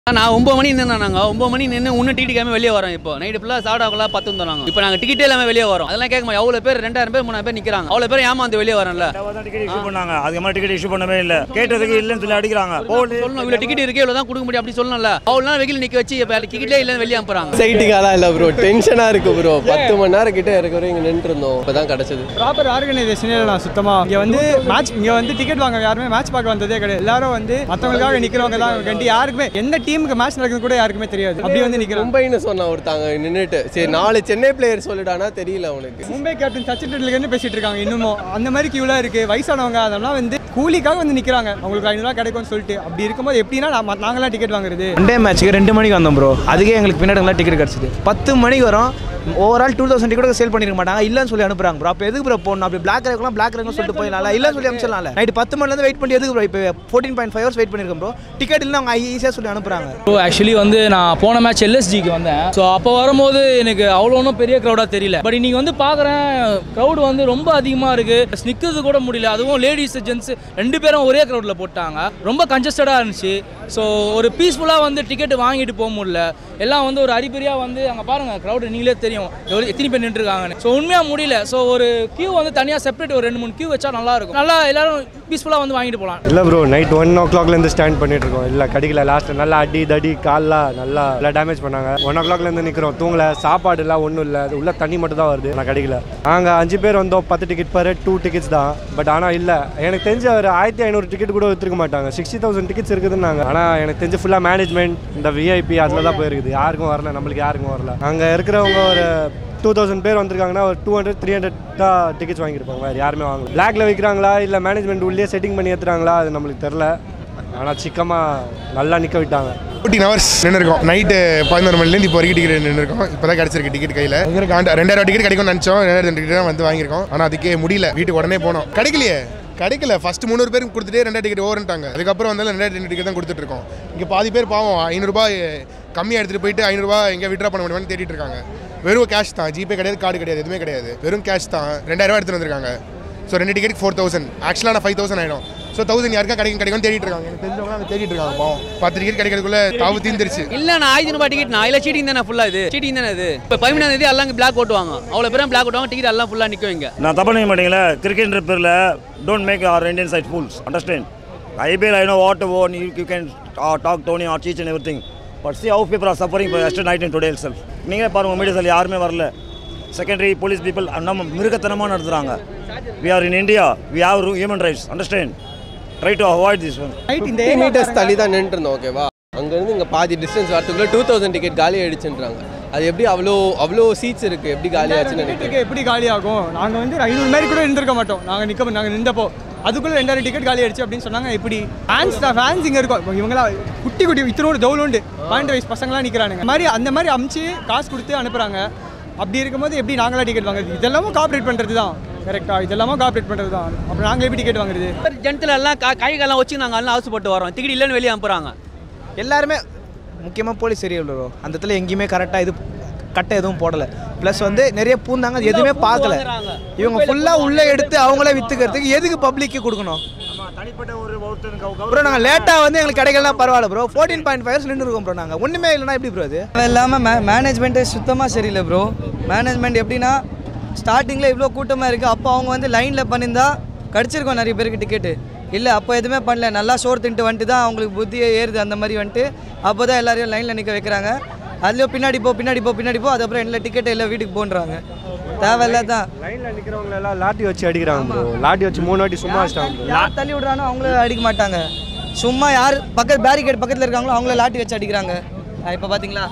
நான் ஒம்பது மணி நின்று நாங்கள் ஒம்பது மணி நின்று இன்னும் டிக்கெட் கேமே வெளியே வரோம் இப்போ நைட்டு ஃபுல்லாக சாப்பிடாக்குலாம் பத்து வந்தோம் இப்போ நாங்கள் டிக்கெட்டே இல்லாமல் வெளியே வரோம் அதெல்லாம் கேட்க மாட்டோம் எவ்வளோ பேர் ரெண்டாயிரம் பேர் மூணாயிரம் பேர் நிற்கிறாங்க அவ்வளோ பேர் ஏமாந்து வெளியே வரோம்ல தான் டிக்கெட் இஷ்யூ பண்ணாங்க அதுக்கு மாதிரி டிக்கெட் இஷ்யூ பண்ணவே இல்லை கேட்டதுக்கு இல்லைன்னு சொல்லி அடிக்கிறாங்க போலி சொல்லணும் இவ்வளோ டிக்கெட் இருக்கு இவ்வளோ தான் கொடுக்க முடியும் அப்படி சொல்லணும்ல அவ்வளோ நாள் வெயில் நிற்க வச்சு இப்போ டிக்கெட்டே இல்லைன்னு வெளியே அனுப்புறாங்க சைட்டுக்காலாம் இல்லை ப்ரோ டென்ஷனாக இருக்கு ப்ரோ பத்து மணி நேரம் கிட்ட இருக்கிற இங்கே நின்றுருந்தோம் இப்போ தான் கிடச்சது ப்ராப்பர் ஆர்கனைசேஷனே இல்லை சுத்தமாக இங்கே வந்து மேட்ச் இங்கே வந்து டிக்கெட் வாங்க யாருமே மேட்ச் பார்க்க வந்ததே கிடையாது எல்லாரும் வந்து மற்றவங்களுக்காக நிற்கிறவங்க தான் கண்டி யாருக்குமே எந்த டீமுக்கு மேட்ச் நடக்குது கூட யாருக்குமே தெரியாது அப்படி வந்து நிற்கிறோம் மும்பைன்னு சொன்னா ஒருத்தாங்க நின்றுட்டு சரி நாலு சென்னை பிளேயர் சொல்லிட்டானா தெரியல அவனுக்கு மும்பை கேப்டன் சச்சின் டெண்டுல்கர்னு பேசிட்டு இருக்காங்க இன்னமும் அந்த மாதிரி கியூலாம் இருக்கு வயசானவங்க அதெல்லாம் வந்து கூலிக்காக வந்து நிற்கிறாங்க அவங்களுக்கு ஐநூறுவா கிடைக்கும்னு சொல்லிட்டு அப்படி இருக்கும்போது எப்படின்னா நாம- நாங்களாம் டிக்கெட் வாங்குறது ரெண்டே மேட்ச்சுக்கு ரெண்டு மணிக்கு வந்தோம் ப்ரோ அதுக்கே எங்களுக்கு பின்னாடி டிக்கெட் கிடச்சிது பத்து மணிக்கு வரும் overall two thousand ticket sale பண்ணிருக்க மாட்டாங்க இல்லைன்னு சொல்லி அனுப்புறாங்க ப்ரோ அப்போ எதுக்கு ப்ரோ போடணும் அப்படி பிளாக் இருக்கலாம் பிளாக் இருக்குன்னு சொல்லிட்டு போயிடலாம் இல்லைன்னு சொல்லி அனுப்பிச்சிடலாம் நைட் பத்து மணிலேருந்து வெயிட் பண்ணி எதுக்கு ப்ரோ இப்போ fourteen point five hours wait பண்ணிருக்கோம் ப்ரோ டிக்கெட் இல்லை அவங்க ஈஸியாக சொல்லி அனுப்புறாங்க ஸோ ஆக்சுவலி வந்து நான் போன மேட்ச் எல்எஸ்ஜிக்கு வந்தேன் ஸோ அப்போ வரும்போது எனக்கு அவ்வளோ ஒன்றும் பெரிய க்ரௌடாக தெரியல பட் இன்னைக்கு வந்து பார்க்குறேன் க்ரௌடு வந்து ரொம்ப அதிகமாக இருக்குது நிற்கிறது கூட முடியல அதுவும் லேடிஸ் ஜென்ஸ் ரெண்டு பேரும் ஒரே க்ரௌடில் போட்டாங்க ரொம்ப கன்ஜஸ்டடாக இருந்துச்சு ஸோ ஒரு பீஸ்ஃபுல்லாக வந்து டிக்கெட் வாங்கிட்டு போக முடியல எல்லாம் வந்து ஒரு அரிபரியாக வந்து அங்கே பாருங்கள் க்ரௌடு நீங்களே தெரியும் எவ்வளோ எத்தனை பேர் நின்றுருக்காங்கன்னு ஸோ உண்மையாக முடியல ஸோ ஒரு கியூ வந்து தனியாக செப்பரேட் ஒரு ரெண்டு மூணு கியூ வச்சா நல்லா இருக்கும் நல்லா எல்லாரும் பீஸ்ஃபுல்லாக வந்து வாங்கிட்டு போகலாம் இல்லை ப்ரோ நைட் ஒன் ஓ கிளாக்லேருந்து ஸ்டாண்ட் பண்ணிட்டு இருக்கோம் இல்லை கடிக்கல லாஸ்ட் நல்லா அடி தடி கால்லாம் நல்லா நல்லா டேமேஜ் பண்ணாங்க ஒன் ஓ கிளாக்லேருந்து நிற்கிறோம் தூங்கல சாப்பாடு எல்லாம் ஒன்றும் இல்லை உள்ள தண்ணி மட்டும் தான் வருது நான் கடிக்கல நாங்கள் அஞ்சு பேர் வந்தோம் பத்து டிக்கெட் பாரு டூ டிக்கெட்ஸ் தான் பட் ஆனால் இல்லை எனக்கு தெரிஞ்ச ஒரு ஆயிரத்தி ஐநூறு டிக்கெட் கூட விற்றுக்க மாட்டாங்க சிக்ஸ்டி தௌசண்ட் டிக்கெட்ஸ் இருக்குதுன்னாங்க ஆனால் எனக்கு தெரிஞ்சு ஃபுல்லாக மேனேஜ்மெண்ட் இந்த விஐபி அதில் தான் போயிருக்குது யாருக்கும் வரல நம்மளுக்கு யாருக்கும் வரல அங்கே இருக்கிறவங்க ஒரு டூ தௌசண்ட் பேர் வந்திருக்காங்கன்னா ஒரு டூ ஹண்ட்ரட் த்ரீ ஹண்ட்ரட் தான் டிக்கெட்ஸ் வாங்கியிருப்பாங்க வேறு யாருமே வாங்கல பிளாக்ல விற்கிறாங்களா இல்லை மேனேஜ்மெண்ட் உள்ளே செட்டிங் பண்ணி ஏற்றுறாங்களா அது நம்மளுக்கு தெரில ஆனால் சிக்கமாக நல்லா நிற்க விட்டாங்க ஃபோர்டீன் ஹவர்ஸ் நின்றுருக்கோம் நைட்டு பதினோரு மணிலேருந்து இப்போ வரைக்கும் டிக்கெட் நின்றுருக்கோம் இப்போ தான் கிடச்சிருக்கு டிக்கெட் கையில் எங்களுக்கு ஆண்டு ரெண்டாயிரம் டிக்கெட் கிடைக்கும்னு நினச்சோம் ரெண்டாயிரம் டிக்கெட் தான் வந்து வாங்கியிருக்கோம் ஆனால் அதுக்கே முடியல வீட்டுக்கு உடனே போனோம் கிடைக்கலையே கிடைக்கல ஃபர்ஸ்ட் முந்நூறு பேருக்கு கொடுத்துட்டு ரெண்டாயிரம் டிக்கெட் ஓவர்ட்டாங்க அதுக்கப்புறம் வந்து ரெண்டாயிரம் டிக்கெட் தான் கொடுத்துட்டு இருக்கோம் இங்கே பாதி பேர் பாவம் ஐநூறுரூபா கம்மியாக எடுத்துகிட்டு போயிட்டு ஐநூறுரூவா எங்கே விட்ரா பண்ண முடியுமான்னு தேடிட்டு இருக்காங்க வெறும் கேஷ் தான் ஜிபே கிடையாது கார்டு கிடையாது எதுவுமே கிடையாது வெறும் கேஷ் தான் ரெண்டாயிரம் எடுத்துகிட்டு வந்திருக்காங்க ஸோ ரெண்டு டிக்கெட் ஃபோர் தௌசண்ட் ஆக்சுவலாக நான் ஃபைவ் தௌசண்ட் ஆகிடும் ஸோ தௌசண்ட் யாருக்கா கிடைக்கும் கிடைக்கும் தேடிட்டு இருக்காங்க எனக்கு தெரிஞ்சவங்க அங்கே தேடிட்டு இருக்காங்க பாவம் பத்து டிக்கெட் கிடைக்கிறதுக்குள்ள தாவு தீர்ந்துருச்சு இல்லை நான் ஆயிரத்தி ரூபாய் டிக்கெட் நான் இல்லை சீட்டிங் தானே ஃபுல்லாக இது சீட்டிங் தானே இது இப்போ பதிமூணாம் தேதி எல்லாம் பிளாக் ஓட்டுவாங்க அவ்வளோ பேரும் பிளாக் ஓட்டுவாங்க டிக்கெட் எல்லாம் ஃபுல்லாக நிற்கும் இங்கே நான் தப்பு நினைக்க மாட்டீங்களா கிரிக்கெட் பேரில் don't make our Indian side fools understand IPL I know what own you you can talk Dhoni are சீச் and everything but see how people are suffering for எஸ்ட் நைட் அண்ட் டுடே செல்ஃப் நீங்களே பாருங்கள் மீடியாஸில் யாருமே வரல secondary police people நம்ம மிருகத்தனமாக நடத்துகிறாங்க we are in India we have human rights understand try to avoid this one night இந்த fifty metres தள்ளி தான் நின்றுருந்தோம் ஓகேவா அங்கேருந்து இங்கே பாதி டிஸ்டன்ஸ் வரதுக்குள்ளே டூ தௌசண்ட் டிக்கெட் காலி ஆயிடுச்சுன்றாங்க அது எப்படி அவ்வளோ அவ்வளோ சீட்ஸ் இருக்குது எப்படி காலி ஆச்சுன்னு நினைக்கிறேன் டிக்கெட் எப்படி காலி ஆகும் நாங்கள் வந்து ஒரு ஐநூறு மாதிரி கூட இருந்திருக்க மாட்டோம் நாங்கள் நிற்க நாங்கள் நின்றப்போ அதுக்குள்ள ரெண்டாயிரம் டிக்கெட் காலி ஆயிடுச்சு அப்படின்னு சொன்னாங்க எப்படி ஃபேன்ஸ் தான் ஃபேன்ஸ் இங்கே இருக்கோம் இப்போ இவங்களா குட்டி குட்டி இத்தனோடு தவுலுண்டு பாயிண்ட் வைஸ் பசங்களாம் நிற்கிறானுங்க மாதிரி அந்த மாதிரி அமுச்சு காசு கொடுத்து அனுப்புகிறாங்க அப்படி இருக்கும்போது எப்படி நாங்களா டிக்கெட் வாங்குறது இதெல்லாமும் காப்பரேட் பண்ணுறது தான் கரெக்டாக இதெல்லாமும் காப்பரேட் பண்ணுறது தான் அப்புறம் நாங்கள் எப்படி டிக்கெட் வாங்குறது ஜனத்தில் எல்லாம் கா- கை காலம் வச்சு நாங்கள் எல்லாம் அவசப்பட்டு வரோம் டிக்கெட் இல்லைன்னு வெளியே அனுப்புகிறாங்க எல்லாருமே முக்கியமாக போலீஸ் ஏரியா ப்ரோ அந்த இடத்துல எங்கேயுமே கரெக்டாக இது கட்டை எதுவும் போடலை ப்ளஸ் வந்து நிறைய பூந்தாங்க அது எதுவுமே பார்க்கல இவங்க ஃபுல்லாக உள்ளே எடுத்து அவங்களே விற்றுக்கிறதுக்கு எதுக்கு பப்ளிக்கு கொடுக்கணும் தனிப்பட்ட ஒரு ஒருத்தனுக்கு ப்ரோ நாங்கள் லேட்டாக வந்து எங்களுக்கு கிடைக்கலாம் பரவாயில்ல ப்ரோ ஃபோர்டீன் பாயிண்ட் ஃபைவ் நின்று இருக்கோம் ப்ரோ நாங்கள் ஒன்றுமே இல்லைனா எப்படி ப்ரோ அது இல்லாமல் மே மேனேஜ்மெண்ட்டே சுத்தமாக சரியில்லை ப்ரோ மேனேஜ்மெண்ட் எப்படின்னா ஸ்டார்டிங்கில் இவ்வளோ கூட்டமாக இருக்குது அப்போ அவங்க வந்து லைனில் பண்ணியிருந்தா கிடச்சிருக்கோம் நிறைய பேருக்கு டிக்கெட்டு இல்லை அப்போ எதுவுமே பண்ணல நல்லா சோறு தின்ட்டு வந்துட்டு தான் அவங்களுக்கு புத்தியே ஏறுது அந்த மாதிரி வந்துட்டு அப்போ தான் எல்லாரையும் லைனில் நிற்க வைக்கிறாங்க அதுலேயும் பின்னாடி போ பின்னாடி போ பின்னாடி போ அதுக்கப்புறம் இல்லை டிக்கெட் இல்லை வீட்டுக்கு போன்றாங்க தேவையில்ல தான் லைனில் நிற்கிறவங்க எல்லாம் லாட்டி வச்சு அடிக்கிறாங்க ப்ரோ லாட்டி வச்சு மூணு வாட்டி சும்மா வச்சிட்டாங்க bro. யார் தள்ளி விடுறானோ அவங்கள அடிக்க மாட்டாங்க சும்மா யார் பக்கத்து பேரிகேட் பக்கத்தில் இருக்காங்களோ அவங்கள லாட்டி வச்சு அடிக்கிறாங்க இப்போ பார்த்தீங்களா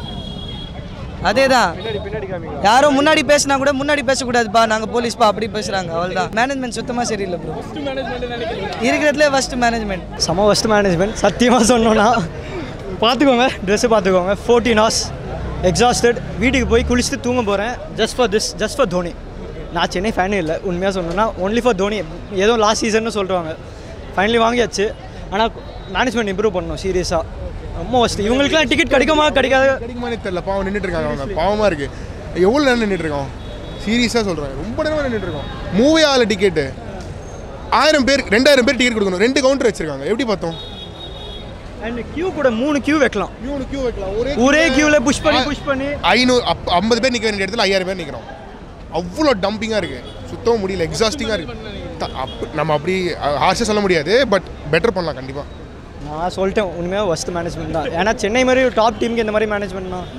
அதே தான் யாரும் முன்னாடி பேசினா கூட முன்னாடி பேசக்கூடாதுப்பா நாங்கள் போலீஸ்ப்பா அப்படி பேசுகிறாங்க அவள்தான் மேனேஜ்மெண்ட் சுத்தமாக சரியில்லை ப்ரோ இருக்கிறதுலே ஃபஸ்ட் மேனேஜ்மெண்ட் செம ஃபஸ்ட் மேனேஜ்மெண்ட் சத்தியமாக சொன்னோன்னா பார்த்துக்கோங்க ட்ரெஸ்ஸு பார்த்துக்கோங்க ஃபோர்டீன் ஹவர்ஸ் எக்ஸாஸ்டட் வீட்டுக்கு போய் குளிச்சுட்டு தூங்க போகிறேன் just for this just for Dhoni நான் சென்னை ஃபேனே இல்லை உண்மையாக சொல்லணும்னா ஒன்லி ஃபார் தோனி ஏதோ லாஸ்ட் சீசன்னு சொல்கிறாங்க ஃபைனலி வாங்கியாச்சு ஆனால் மேனேஜ்மெண்ட் இம்ப்ரூவ் பண்ணணும் சீரியஸாக ரொம்ப ஃபஸ்ட்டு இவங்களுக்குலாம் டிக்கெட் கிடைக்குமா கிடைக்காது கிடைக்குமானே தெரியல பாவம் நின்றுட்டு இருக்காங்க அவங்க பாவமாக இருக்குது எவ்வளோ நேரம் நின்றுட்டு இருக்கோம் சீரியஸாக சொல்கிறேன் ரொம்ப நேரமாக நின்றுட்டு இருக்கோம் மூவே ஆகல டிக்கெட்டு ஆயிரம் பேர் ரெண்டாயிரம் பேர் டிக்கெட் கொடுக்கணும் ரெண்டு கவுண்டர் வச்சிருக்காங்க எப்படி பார்த்தோம் அண்ட் கியூ கூட மூணு கியூ வைக்கலாம் மூணு கியூ வைக்கலாம் ஒரே ஒரே queueல push பண்ணி, push பண்ணி. ஐநூறு அப் ஐம்பது பேர் நிற்க வேண்டிய இடத்துல ஐயாயிரம் பேர் நிற்கிறோம் அவ்வளோ டம்பிங்காக இருக்குது சுத்தவும் முடியல எக்ஸாஸ்டிங்காக இருக்குது த- அப் நம்ம அப்படி ஹார்ஷாக சொல்ல முடியாது பட் பெட்டர் பண்ணலாம் கண்டிப்பாக நான் சொல்லிட்டேன் உண்மையாக ஒஸ்ட் மேனேஜ்மெண்ட் தான் ஏன்னா சென்னை மாதிரி ஒரு டாப் டீமுக்கு இந்த மாதிரி மேனேஜ்மெண்ட் தான்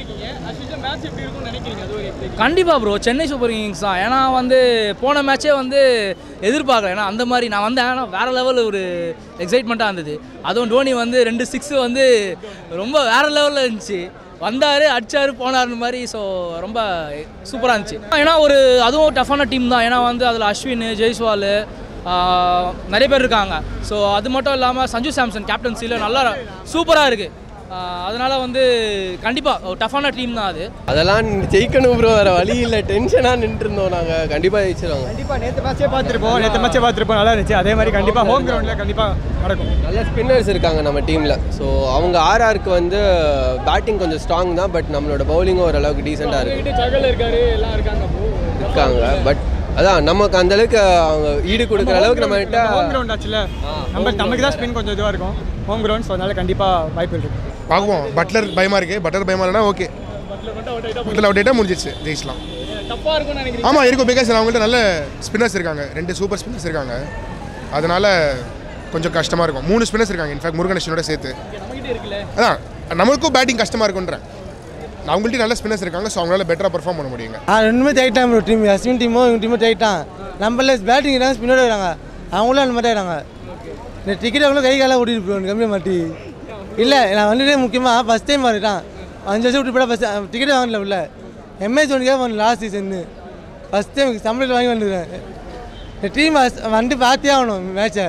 கண்டிப்பாக ப்ரோ சென்னை சூப்பர் கிங்ஸ் தான் ஏன்னா வந்து போன மேட்சே வந்து எதிர்பார்க்கல ஏன்னா அந்த மாதிரி நான் வந்தேன் ஆனால் வேறு லெவல் ஒரு எக்ஸைட்மெண்ட்டாக இருந்தது அதுவும் டோனி வந்து ரெண்டு சிக்ஸு வந்து ரொம்ப வேறு லெவலில் இருந்துச்சு வந்தார் அடிச்சாரு போனார்னு மாதிரி ஸோ ரொம்ப சூப்பராக இருந்துச்சு ஏன்னா ஒரு அதுவும் டஃப்பான டீம் தான் ஏன்னா வந்து அதில் அஸ்வின் ஜெய்ஸ்வால் ஆஹ், நிறைய பேர் இருக்காங்க ஸோ அது மட்டும் இல்லாமல் சஞ்சு சாம்சன் கேப்டன்சியில் நல்லா சூப்பராக இருக்குது அதனால் வந்து கண்டிப்பாக ஒரு டஃப்பான டீம் தான் அது அதெல்லாம் நீ ஜெயிக்கணும் ப்ரோ வேறு வழி இல்லை டென்ஷனாக நின்றுட்டு இருந்தோம் நாங்கள் கண்டிப்பாக ஜெயிச்சிருவாங்க கண்டிப்பாக நேற்று மேட்சே பார்த்துருப்போம் நேற்று மேட்சே பார்த்துருப்போம் நல்லா இருந்துச்சு அதே மாதிரி கண்டிப்பாக ஹோம் கிரவுண்டில் கண்டிப்பாக நடக்கும் நல்ல ஸ்பின்னர்ஸ் இருக்காங்க நம்ம டீமில் ஸோ அவங்க ஆர்ஆருக்கு வந்து பேட்டிங் கொஞ்சம் ஸ்ட்ராங் தான் பட் நம்மளோட பவுலிங்கும் ஓரளவுக்கு டீசெண்டாக இருக்கு இருக்காரு எல்லாம் இருக்காங்க இருக்காங்க பட் அதான் நமக்கு அந்த அளவுக்கு அவங்க ஈடு கொடுக்குற அளவுக்கு நம்ம கிட்ட ஹோம் கிரவுண்ட் ஆச்சுல நம்ம நமக்கு தான் ஸ்பின் கொஞ்சம் இதுவாக இருக்கும் ஹோம் கிரவுண்ட் ஸோ அதனால கண்டிப்பாக வாய்ப்பு இருக்கு பார்க்குவோம் பட்லர் பயமாக இருக்குது பட்லர் பயமாக இல்லைனா ஓகே பட்லர் அவுட் ஆகிட்டா முடிஞ்சிச்சு ஜெயிச்சலாம் தப்பாக இருக்கும்னு நினைக்கிறேன் ஆமாம் இருக்கும் பிகாஸ் அவங்கள்ட்ட நல்ல ஸ்பின்னர்ஸ் இருக்காங்க ரெண்டு சூப்பர் ஸ்பின்னர்ஸ் இருக்காங்க அதனால கொஞ்சம் கஷ்டமாக இருக்கும் மூணு ஸ்பின்னர்ஸ் இருக்காங்க இன்ஃபேக்ட் முருகனேஷனோட சேர்த்து நம்மகிட்ட இருக்குல்ல அதான் நம்மளுக்கும் பேட்டிங் கஷ்டமாக இருக்குன்றேன் அவங்கள்ட்ட நல்ல ஸ்பின்னர்ஸ் இருக்காங்க ஸோ அவங்களால பெட்டராக பெர்ஃபார்ம் பண்ண முடியுங்க ஆ ரெண்டுமே டைட்டான் ப்ரோ டீம் அஸ்வின் டீமோ இவங்க டீமோ டைட்டான் நம்மள பேட்டிங் இருக்காங்க ஸ்பின்னோட வராங்க அவங்களும் அந்த மாதிரி ஆகிறாங்க இந்த டிக்கெட் அவங்களும் கை காலாக ஓடிட்டு ப்ரோ கம்மி மாட்டி இல்லை நான் வந்துட்டு முக்கியமாக ஃபஸ்ட் டைம் வந்துட்டான் அஞ்சு வருஷம் விட்டு போட ஃபஸ்ட் டிக்கெட் வாங்கல உள்ள எம்ஏ தோனிக்காக வந்து லாஸ்ட் சீசன்னு ஃபஸ்ட் டைம் சம்பளத்தில் வாங்கி வந்துருக்கேன் இந்த டீம் வந்து பார்த்தே ஆகணும் மேட்சை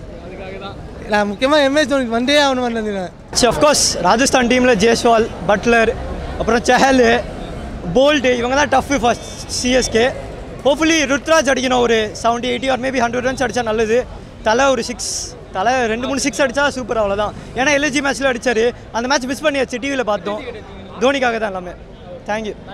நான் முக்கியமாக எம்எஸ் தோனிக்கு வந்தே ஆகணும் வந்துருக்கேன் சரி அஃப்கோர்ஸ் ராஜஸ்தான் டீமில் ஜெய்ஸ்வால் பட்லர் அப்புறம் செஹல் போல்டு இவங்க தான் tough first CSK hopefully Ruturaj அடிக்கணும் ஒரு seventy eighty or maybe hundred runs அடித்தா நல்லது தலை ஒரு சிக்ஸ் தலை ரெண்டு மூணு சிக்ஸ் அடித்தா சூப்பர் அவ்வளோதான் ஏன்னா எல்எஸ்ஜி மேட்ச்சில் அடிச்சாரு அந்த மேட்ச் மிஸ் பண்ணியாச்சு டிவியில் பார்த்தோம் தோனிக்காக தான் எல்லாமே தேங்க்யூ